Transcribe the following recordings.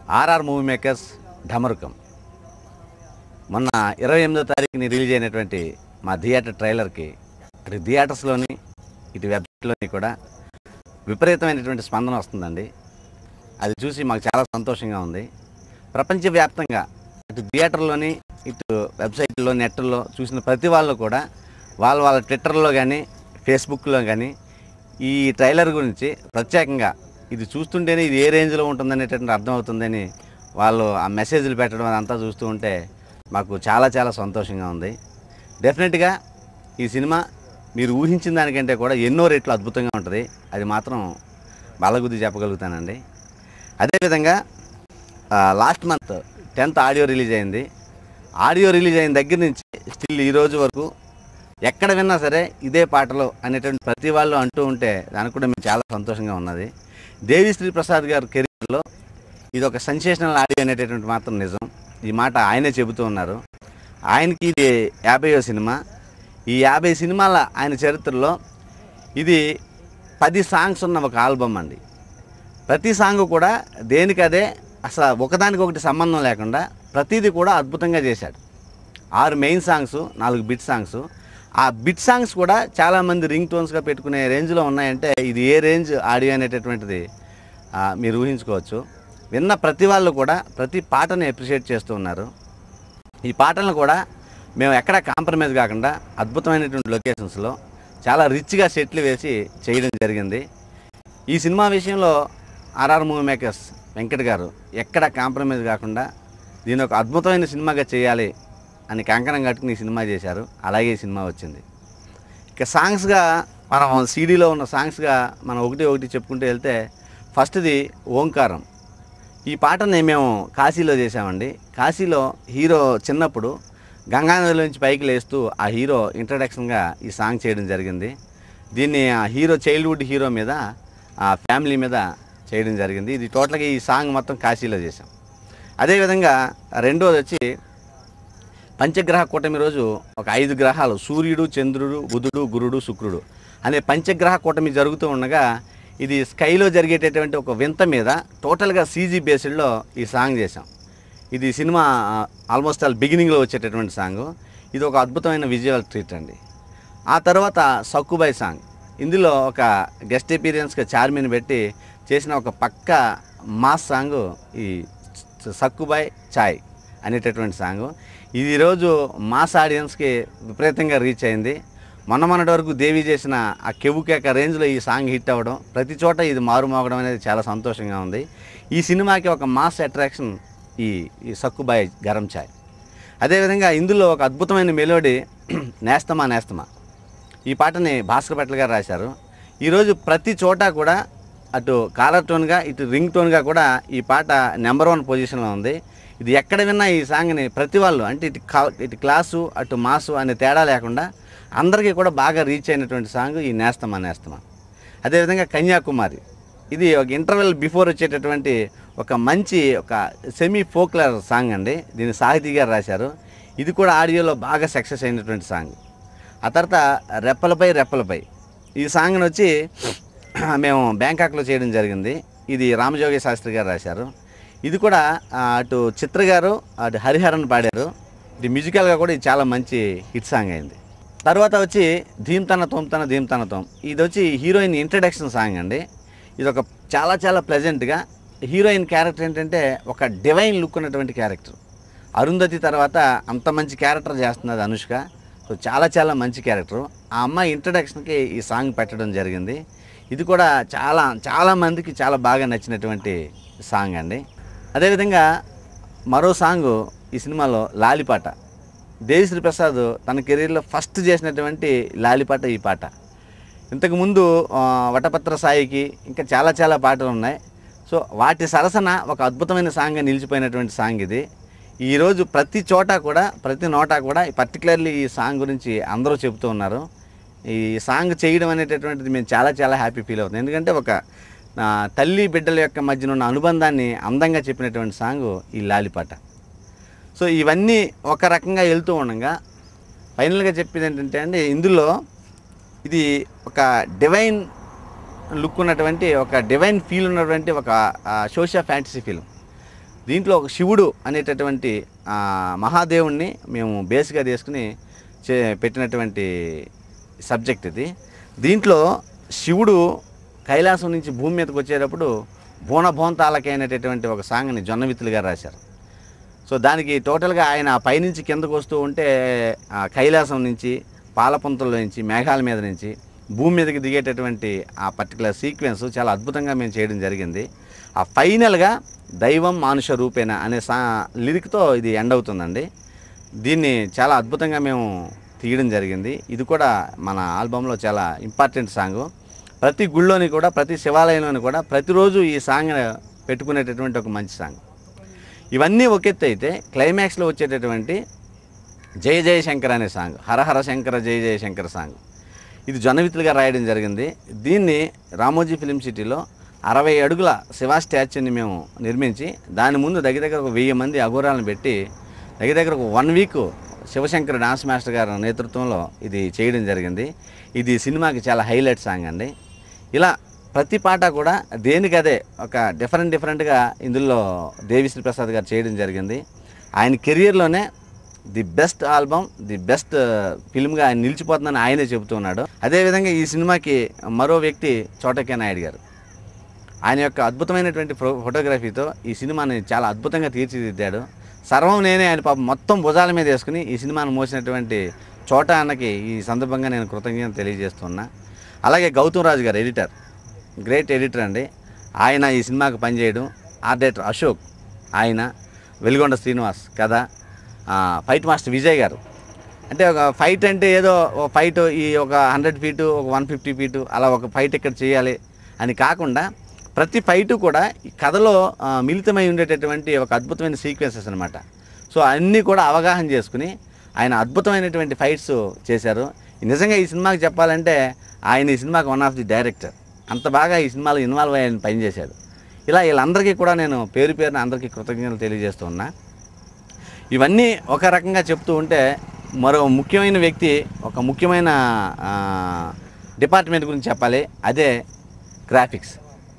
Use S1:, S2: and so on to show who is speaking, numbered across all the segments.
S1: RR movie makers ఢమరుకం మొన్న ఇరవై ఎనిమిదో తారీఖుని రిలీజ్ అయినటువంటి మా థియేటర్ ట్రైలర్కి ఇటు థియేటర్స్లోని ఇటు వెబ్సైట్లోని కూడా విపరీతమైనటువంటి స్పందన వస్తుందండి అది చూసి మాకు చాలా సంతోషంగా ఉంది ప్రపంచవ్యాప్తంగా ఇటు థియేటర్లోని ఇటు వెబ్సైట్లో నెట్లో చూసిన ప్రతి వాళ్ళు కూడా వాళ్ళ వాళ్ళ ట్విట్టర్లో కానీ ఫేస్బుక్లో కానీ ఈ ట్రైలర్ గురించి ప్రత్యేకంగా ఇది చూస్తుంటేనే ఇది ఏ రేంజ్లో ఉంటుందనేటటువంటి అర్థమవుతుందని వాళ్ళు ఆ మెసేజ్లు పెట్టడం అదంతా చూస్తూ ఉంటే మాకు చాలా చాలా సంతోషంగా ఉంది డెఫినెట్గా ఈ సినిమా మీరు ఊహించిన దానికంటే కూడా ఎన్నో రెట్లు అద్భుతంగా ఉంటుంది అది మాత్రం బలగుద్ది చెప్పగలుగుతానండి అదేవిధంగా ఆ, last month tenth audio release అయింది ఆడియో రిలీజ్ అయిన దగ్గర నుంచి స్టిల్ ఈ రోజు వరకు ఎక్కడ విన్నా సరే ఇదే పాటలు అనేటువంటి ప్రతి వాళ్ళు అంటూ ఉంటే దానికి కూడా మేము చాలా సంతోషంగా ఉన్నది దేవిశ్రీ ప్రసాద్ గారి కెరీర్లో ఇది ఒక సెన్సేషనల్ ఆడియో అనేటటువంటి మాత్రం నిజం ఈ మాట ఆయనే చెబుతూ ఉన్నారు ఆయనకి ఇది యాభైవ సినిమా ఈ యాభై సినిమాల ఆయన చరిత్రలో ఇది పది సాంగ్స్ ఉన్న ఒక ఆల్బమ్ అండి ప్రతి సాంగ్ కూడా దేనికదే అసలు ఒకదానికి ఒకటి సంబంధం లేకుండా ప్రతిదీ కూడా అద్భుతంగా చేశాడు ఆరు మెయిన్ సాంగ్స్ నాలుగు బిట్ సాంగ్స్ ఆ బిట్ సాంగ్స్ కూడా చాలామంది రింగ్ టోన్స్గా పెట్టుకునే రేంజ్లో ఉన్నాయంటే ఇది ఏ రేంజ్ ఆడియో అనేటటువంటిది ఆ, మీరు ఊహించుకోవచ్చు విన్న ప్రతి వాళ్ళు కూడా ప్రతి పాటని అప్రిషియేట్ చేస్తూ ఉన్నారు ఈ పాటలను కూడా మేము ఎక్కడ కాంప్రమైజ్ కాకుండా అద్భుతమైనటువంటి లొకేషన్స్లో చాలా రిచ్గా సెట్లు వేసి చేయడం జరిగింది ఈ సినిమా విషయంలో ఆర్ఆర్ మూవీ మేకర్స్ వెంకట్ గారు ఎక్కడ కాంప్రమైజ్ కాకుండా దీని ఒక అద్భుతమైన సినిమాగా చేయాలి అని కంకణం కట్టుకుని ఈ సినిమా చేశారు అలాగే ఈ సినిమా వచ్చింది ఇక సాంగ్స్గా మనం సీడీలో ఉన్న సాంగ్స్గా మనం ఒకటి ఒకటి చెప్పుకుంటూ వెళ్తే ఫస్ట్ది ఓంకారం ఈ పాటని మేము కాశీలో చేసామండి కాశీలో హీరో చిన్నప్పుడు గంగానదిలో నుంచి పైకి లేస్తూ ఆ హీరో ఇంట్రడక్షన్గా ఈ సాంగ్ చేయడం జరిగింది దీన్ని ఆ హీరో చైల్డ్హుడ్ హీరో మీద ఆ ఫ్యామిలీ మీద చేయడం జరిగింది ఇది టోటల్గా ఈ సాంగ్ మొత్తం కాశీలో చేసాం అదేవిధంగా రెండోది వచ్చి పంచగ్రహ కూటమి రోజు ఒక ఐదు గ్రహాలు సూర్యుడు చంద్రుడు బుధుడు గురుడు శుక్రుడు అనే పంచగ్రహ కూటమి జరుగుతూ ఉండగా ఇది స్కైలో జరిగేటటువంటి ఒక వింత మీద టోటల్గా సీజీ బేస్డ్లో ఈ సాంగ్ చేసాం ఇది సినిమా ఆల్మోస్ట్ ఆల్ బిగినింగ్లో వచ్చేటటువంటి సాంగ్ ఇది ఒక అద్భుతమైన విజువల్ ట్రీట్ అండి ఆ తర్వాత సక్కుబాయ్ సాంగ్ ఇందులో ఒక గెస్ట్ ఎపీరియన్స్గా చార్మిని పెట్టి చేసిన ఒక పక్క మాస్ సాంగ్ ఈ సక్కుబాయ్ చాయ్ అనేటటువంటి సాంగ్ ఇది ఈరోజు మాస్ ఆడియన్స్కి విపరీతంగా రీచ్ అయింది మొన్న మొన్నటి వరకు దేవి చేసిన ఆ కెవుకేక రేంజ్లో ఈ సాంగ్ హిట్ అవ్వడం ప్రతి చోట ఇది మారుమోగడం అనేది చాలా సంతోషంగా ఉంది ఈ సినిమాకి ఒక మాస్ అట్రాక్షన్ ఈ ఈ సక్కుబాయ్ గరం చాయ్ అదేవిధంగా ఇందులో ఒక అద్భుతమైన మెలోడీ నేస్తమా నేస్తమా ఈ పాటని భాస్కర్ భట్ల గారు రాశారు ఈరోజు ప్రతి చోట కూడా అటు కాలర్ టోన్గా ఇటు రింగ్ టోన్గా కూడా ఈ పాట నెంబర్ వన్ పొజిషన్లో ఉంది ఇది ఎక్కడ విన్నా ఈ సాంగ్ని ప్రతి వాళ్ళు అంటే ఇటు కా ఇటు క్లాసు అటు మాసు అనే తేడా లేకుండా అందరికీ కూడా బాగా రీచ్ అయినటువంటి సాంగ్ ఈ నేస్తమా నేస్తమా అదేవిధంగా కన్యాకుమారి ఇది ఒక ఇంటర్వెల్ బిఫోర్ వచ్చేటటువంటి ఒక మంచి ఒక సెమీ ఫోక్లర్ సాంగ్ అండి దీన్ని సాహితీ గారు రాశారు ఇది కూడా ఆడియోలో బాగా సక్సెస్ అయినటువంటి సాంగ్ ఆ తర్వాత రెప్పలపై రెప్పలపై ఈ సాంగ్ని వచ్చి మేము బ్యాంకాక్లో చేయడం జరిగింది ఇది రామజోగి శాస్త్రి గారు రాశారు ఇది కూడా ఆ, అటు చిత్ర గారు అటు హరిహరన్ పాడారు ఇది మ్యూజికల్గా కూడా ఇది చాలా మంచి హిట్ సాంగ్ అయింది తర్వాత వచ్చి ధీమ్తన తోమ్తన ధీమ్తన తోమ్ ఇది వచ్చి హీరోయిన్ ఇంట్రడక్షన్ సాంగ్ అండి ఇది ఒక చాలా చాలా ప్లెజెంట్గా హీరోయిన్ క్యారెక్టర్ ఏంటంటే ఒక డివైన్ లుక్ ఉన్నటువంటి క్యారెక్టర్ అరుంధతి తర్వాత అంత మంచి క్యారెక్టర్ చేస్తున్నది అనుష్క సో చాలా చాలా మంచి క్యారెక్టర్ ఆ అమ్మాయి ఇంట్రడక్షన్కి ఈ సాంగ్ పెట్టడం జరిగింది ఇది కూడా చాలా చాలా మందికి చాలా బాగా నచ్చినటువంటి సాంగ్ అండి అదేవిధంగా మరో సాంగ్ ఈ సినిమాలో లాలిపాట దేవిశ్రీ ప్రసాద్ తన కెరీర్లో ఫస్ట్ చేసినటువంటి లాలిపాట ఈ పాట ఇంతకుముందు ఆ, వటపత్ర సాయికి ఇంకా చాలా చాలా పాటలు ఉన్నాయి సో వాటి సరసన ఒక అద్భుతమైన సాంగ్గా నిలిచిపోయినటువంటి సాంగ్ ఇది ఈరోజు ప్రతి చోట కూడా ప్రతి నోట కూడా పర్టికులర్లీ ఈ సాంగ్ గురించి అందరూ చెబుతూ ఉన్నారు ఈ సాంగ్ చేయడం అనేటటువంటిది మేము చాలా చాలా హ్యాపీ ఫీల్ అవుతుంది ఎందుకంటే ఒక ఆ, తల్లి బిడ్డల యొక్క మధ్యన ఉన్న అనుబంధాన్ని అందంగా చెప్పినటువంటి సాంగ్ ఈ లాలిపాట సో ఇవన్నీ ఒక రకంగా వెళ్తూ ఉండగా ఫైనల్గా చెప్పేది ఏంటంటే అండి ఇందులో ఇది ఒక డివైన్ లుక్ ఉన్నటువంటి ఒక డివైన్ ఫీల్ ఉన్నటువంటి ఒక సోషియల్ ఫ్యాంటసీ ఫిల్మ్ దీంట్లో ఒక శివుడు అనేటటువంటి ఆ, మహాదేవుణ్ణి మేము బేస్గా తీసుకుని చే పెట్టినటువంటి సబ్జెక్ట్ ఇది దీంట్లో శివుడు కైలాసం నుంచి భూమి మీదకి వచ్చేటప్పుడు బోన భోంతాలకి అనేటటువంటి ఒక సాంగ్ని జొన్నవిత్తులు గారు రాశారు సో దానికి టోటల్గా ఆయన పైనుంచి కిందకు వస్తూ ఉంటే ఆ కైలాసం నుంచి పాలపుంతల నుంచి మేఘాల మీద నుంచి భూమి మీదకి దిగేటటువంటి ఆ పర్టికులర్ సీక్వెన్స్ చాలా అద్భుతంగా మేము చేయడం జరిగింది ఆ ఫైనల్గా దైవం మానుష రూపేణ అనే సా లిరిక్తో ఇది ఎండ్ అవుతుందండి దీన్ని చాలా అద్భుతంగా మేము తీయడం జరిగింది ఇది కూడా మన ఆల్బంలో చాలా ఇంపార్టెంట్ సాంగ్ ప్రతి గుళ్ళోని కూడా ప్రతి శివాలయంలోని కూడా ప్రతిరోజు ఈ సాంగ్ పెట్టుకునేటటువంటి ఒక మంచి సాంగ్ ఇవన్నీ ఒక ఎత్తు అయితే క్లైమాక్స్లో వచ్చేటటువంటి జయ జయ శంకర్ అనే సాంగ్ హరహర శంకర జయ జయ శంకర సాంగ్ ఇది జొన్నవిత్తులుగా రాయడం జరిగింది దీన్ని రామోజీ ఫిలిం సిటీలో అరవై అడుగుల శివా స్టాచ్యూని మేము నిర్మించి దాని ముందు దగ్గర దగ్గర ఒక వెయ్యి మంది అఘోరాలను పెట్టి దగ్గర దగ్గర ఒక one week Shivashankar dance master గారి నేతృత్వంలో ఇది చేయడం జరిగింది ఇది సినిమాకి చాలా హైలైట్ సాంగ్ అండి ఇలా ప్రతి పాట కూడా దేనికదే ఒక డిఫరెంట్ డిఫరెంట్గా ఇందులో దేవిశ్రీ ప్రసాద్ గారు చేయడం జరిగింది ఆయన కెరియర్లోనే the best album the best ఫిల్మ్గా ఆయన నిలిచిపోతుందని ఆయనే చెబుతున్నాడు అదేవిధంగా ఈ సినిమాకి మరో వ్యక్తి చోటకే నాయుడు గారు ఆయన యొక్క అద్భుతమైనటువంటి ఫో ఫోటోగ్రఫీతో ఈ సినిమాని చాలా అద్భుతంగా తీర్చిదిద్దాడు సర్వం నేనే ఆయన పాపం మొత్తం భుజాల మీద వేసుకుని ఈ సినిమాను మోసినటువంటి చోట అన్నకి ఈ సందర్భంగా నేను కృతజ్ఞత తెలియజేస్తున్నా అలాగే గౌతమ్ రాజు గారు ఎడిటర్ గ్రేట్ ఎడిటర్ అండి ఆయన ఈ సినిమాకి పనిచేయడం ఆర్ట్ డైరెక్టర్ అశోక్ ఆయన వెలిగొండ శ్రీనివాస్ కథ ఆ, ఫైట్ మాస్టర్ విజయ్ గారు అంటే ఒక ఫైట్ అంటే ఏదో ఒక ఫైట్ ఈ ఒక హండ్రెడ్ ఫీటు ఒక వన్ ఫిఫ్టీ ఫీటు అలా ఒక ఫైట్ ఇక్కడ చేయాలి అని కాకుండా ప్రతి ఫైటు కూడా ఈ కథలో ఆ, మిళితమై ఉండేటటువంటి ఒక అద్భుతమైన సీక్వెన్సెస్ అనమాట సో అన్నీ కూడా అవగాహన చేసుకుని ఆయన అద్భుతమైనటువంటి ఫైట్స్ చేశారు నిజంగా ఈ సినిమాకి చెప్పాలంటే ఆయన ఈ సినిమాకి వన్ ఆఫ్ ది డైరెక్టర్ అంత బాగా ఈ సినిమాలో ఇన్వాల్వ్ అయ్యి ఆయన పనిచేశాడు ఇలా వీళ్ళందరికీ కూడా నేను పేరు పేరున అందరికీ కృతజ్ఞతలు తెలియజేస్తూ ఉన్నా ఇవన్నీ ఒక రకంగా చెప్తూ ఉంటే మరో ముఖ్యమైన వ్యక్తి ఒక ముఖ్యమైన ఆ, డిపార్ట్మెంట్ గురించి చెప్పాలి అదే గ్రాఫిక్స్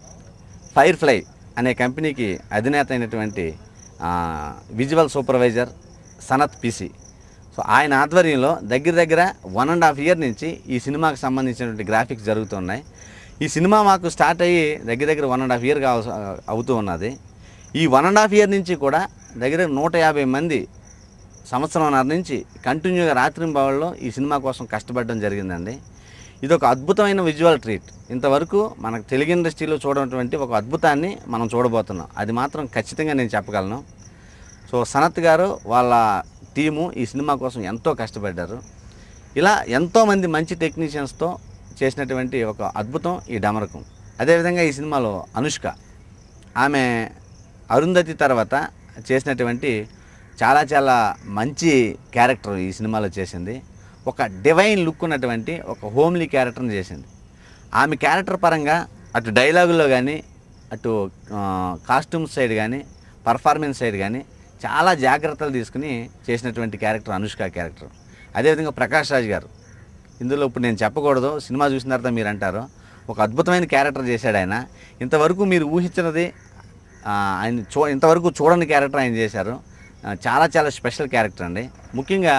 S1: ఫైర్ ఫ్లై అనే కంపెనీకి అధినేత అయినటువంటి ఆ, visual supervisor Sanath P C so ఆధ్వర్యంలో దగ్గర దగ్గర వన్ అండ్ హాఫ్ ఇయర్ నుంచి ఈ సినిమాకి సంబంధించినటువంటి గ్రాఫిక్స్ జరుగుతున్నాయి ఈ సినిమా మాకు స్టార్ట్ అయ్యి దగ్గర దగ్గర వన్ అండ్ హాఫ్ ఇయర్ కావ అవుతూ ఉన్నది ఈ వన్ అండ్ హాఫ్ ఇయర్ నుంచి కూడా దగ్గర నూట యాభై మంది సంవత్సరంన్నర నుంచి కంటిన్యూగా రాత్రింబావుల్లో ఈ సినిమా కోసం కష్టపడడం జరిగిందండి ఇది ఒక అద్భుతమైన విజువల్ ట్రీట్ ఇంతవరకు మనకు తెలుగు ఇండస్ట్రీలో చూడనటువంటి ఒక అద్భుతాన్ని మనం చూడబోతున్నాం అది మాత్రం ఖచ్చితంగా నేను చెప్పగలను సో సనత్ గారు వాళ్ళ టీము ఈ సినిమా కోసం ఎంతో కష్టపడ్డారు ఇలా ఎంతోమంది మంచి టెక్నీషియన్స్తో చేసినటువంటి ఒక అద్భుతం ఈ డమరకం అదేవిధంగా ఈ సినిమాలో అనుష్క ఆమె అరుంధతి తర్వాత చేసినటువంటి చాలా చాలా మంచి క్యారెక్టర్ ఈ సినిమాలో చేసింది ఒక డివైన్ లుక్ ఉన్నటువంటి ఒక హోమ్లీ క్యారెక్టర్ని చేసింది ఆమె క్యారెక్టర్ పరంగా అటు డైలాగుల్లో కానీ అటు కాస్ట్యూమ్స్ సైడ్ కానీ పర్ఫార్మెన్స్ సైడ్ కానీ చాలా జాగ్రత్తలు తీసుకుని చేసినటువంటి క్యారెక్టర్ అనుష్క క్యారెక్టర్ అదేవిధంగా ప్రకాష్ రాజ్ గారు ఇందులో ఇప్పుడు నేను చెప్పకూడదు సినిమా చూసిన తర్వాత మీరు అంటారు ఒక అద్భుతమైన క్యారెక్టర్ చేశాడు ఆయన ఇంతవరకు మీరు ఊహించినది ఆ, ఆయన చూ ఇంతవరకు చూడని క్యారెక్టర్ ఆయన చేశారు ఆ, చాలా చాలా స్పెషల్ క్యారెక్టర్ అండి ముఖ్యంగా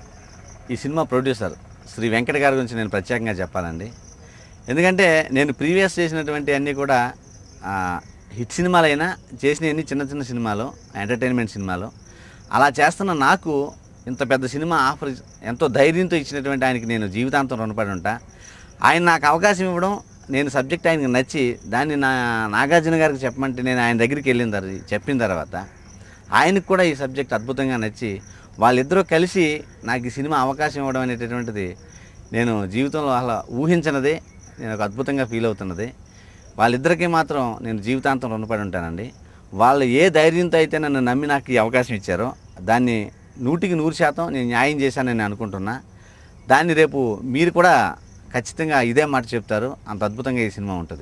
S1: ఈ సినిమా ప్రొడ్యూసర్ శ్రీ వెంకట గారి గురించి నేను ప్రత్యేకంగా చెప్పాలండి ఎందుకంటే నేను ప్రీవియస్ చేసినటువంటి అన్నీ కూడా ఆ, హిట్ సినిమాలైనా చేసినవన్నీ చిన్న చిన్న సినిమాలు ఎంటర్టైన్మెంట్ సినిమాలు అలా చేస్తున్న నాకు ఇంత పెద్ద సినిమా ఆఫర్ ఇచ్- ఎంతో ధైర్యంతో ఇచ్చినటువంటి ఆయనకి నేను జీవితాంతం రుణపడి ఉంటా ఆయన నాకు అవకాశం ఇవ్వడం నేను సబ్జెక్ట్ ఆయనకి నచ్చి దాన్ని నా నాగార్జున గారికి చెప్పమంటే నేను ఆయన దగ్గరికి వెళ్ళిన తర్వాత చెప్పిన తర్వాత ఆయనకు కూడా ఈ సబ్జెక్ట్ అద్భుతంగా నచ్చి వాళ్ళిద్దరూ కలిసి నాకు ఈ సినిమా అవకాశం ఇవ్వడం అనేటటువంటిది నేను జీవితంలో అలా ఊహించినదే నేను ఒక అద్భుతంగా ఫీల్ అవుతున్నది వాళ్ళిద్దరికీ మాత్రం నేను జీవితాంతం రుణపడి ఉంటానండి వాళ్ళు ఏ ధైర్యంతో అయితే నన్ను నమ్మి నాకు ఈ అవకాశం ఇచ్చారో దాన్ని నూటికి నూరు శాతం నేను న్యాయం చేశానని నేను అనుకుంటున్నా దాన్ని రేపు మీరు కూడా ఖచ్చితంగా ఇదే మాట చెప్తారు అంత అద్భుతంగా ఈ సినిమా ఉంటుంది